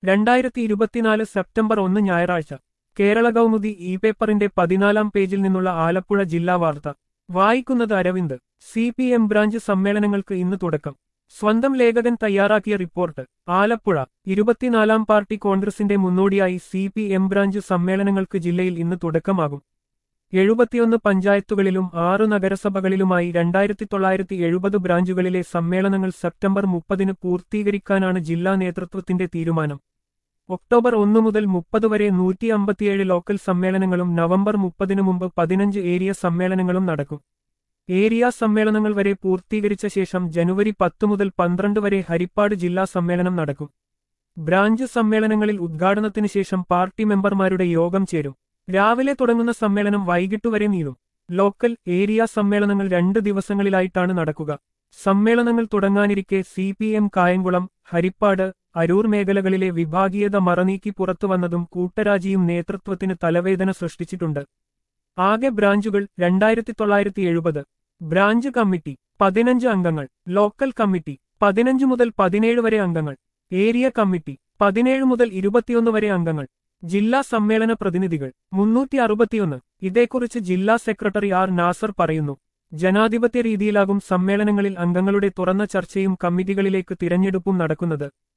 രണ്ടായിരത്തി ഇരുപത്തിനാല് സെപ്റ്റംബർ ഒന്ന് ഞായറാഴ്ച കേരള കൗമുദി ഇ പേപ്പറിന്റെ പതിനാലാം പേജിൽ നിന്നുള്ള ആലപ്പുഴ ജില്ലാ വാർത്ത വായിക്കുന്നത് Aravind C P M branch സമ്മേളനങ്ങൾക്ക് ഇന്ന് തുടക്കം സ്വന്തം ലേഖകൻ തയ്യാറാക്കിയ റിപ്പോർട്ട് ആലപ്പുഴ ഇരുപത്തിനാലാം പാർട്ടി കോൺഗ്രസിന്റെ മുന്നോടിയായി സി പി എം ബ്രാഞ്ച് സമ്മേളനങ്ങൾക്ക് ജില്ലയിൽ ഇന്ന് തുടക്കമാകും എഴുപത്തിയൊന്ന് പഞ്ചായത്തുകളിലും ആറ് നഗരസഭകളിലുമായി രണ്ടായിരത്തി തൊള്ളായിരത്തി എഴുപത് ബ്രാഞ്ചുകളിലെ സമ്മേളനങ്ങൾ സെപ്റ്റംബർ മുപ്പതിന് പൂർത്തീകരിക്കാനാണ് ജില്ലാ നേതൃത്വത്തിന്റെ തീരുമാനം ഒക്ടോബർ ഒന്ന് മുതൽ മുപ്പത് വരെ നൂറ്റി അമ്പത്തിയേഴ് ലോക്കൽ സമ്മേളനങ്ങളും നവംബർ മുപ്പതിനു മുമ്പ് പതിനഞ്ച് ഏരിയ സമ്മേളനങ്ങളും നടക്കും ഏരിയ സമ്മേളനങ്ങൾ വരെ പൂർത്തീകരിച്ച ശേഷം ജനുവരി പത്ത് മുതൽ പന്ത്രണ്ട് വരെ ഹരിപ്പാട് ജില്ലാ സമ്മേളനം നടക്കും ബ്രാഞ്ച് സമ്മേളനങ്ങളിൽ ഉദ്ഘാടനത്തിന് ശേഷം പാർട്ടി മെമ്പർമാരുടെ യോഗം ചേരും രാവിലെ തുടങ്ങുന്ന സമ്മേളനം വൈകിട്ട് വരെ നീളും ലോക്കൽ ഏരിയ സമ്മേളനങ്ങൾ രണ്ട് ദിവസങ്ങളിലായിട്ടാണ് നടക്കുക സമ്മേളനങ്ങൾ തുടങ്ങാനിരിക്കെ C P M Kayamkulam Harippad Aroor മേഖലകളിലെ വിഭാഗീയത മറനീക്കി പുറത്തുവന്നതും കൂട്ടരാജിയും നേതൃത്വത്തിന് തലവേദന സൃഷ്ടിച്ചിട്ടുണ്ട് ആകെ ബ്രാഞ്ചുകൾ രണ്ടായിരത്തി തൊള്ളായിരത്തി എഴുപത് ബ്രാഞ്ച് കമ്മിറ്റി പതിനഞ്ച് അംഗങ്ങൾ ലോക്കൽ കമ്മിറ്റി പതിനഞ്ച് മുതൽ പതിനേഴ് വരെ അംഗങ്ങൾ ഏരിയ കമ്മിറ്റി പതിനേഴ് മുതൽ ഇരുപത്തിയൊന്ന് വരെ അംഗങ്ങൾ ജില്ലാ സമ്മേളന പ്രതിനിധികൾ മുന്നൂറ്റി അറുപത്തിയൊന്ന് ഇതേക്കുറിച്ച് ജില്ലാ സെക്രട്ടറി ആർ നാസർ പറയുന്നു ജനാധിപത്യ രീതിയിലാകും സമ്മേളനങ്ങളിൽ അംഗങ്ങളുടെ തുറന്ന ചർച്ചയും കമ്മിറ്റികളിലേക്ക് തിരഞ്ഞെടുപ്പും നടക്കുന്നത്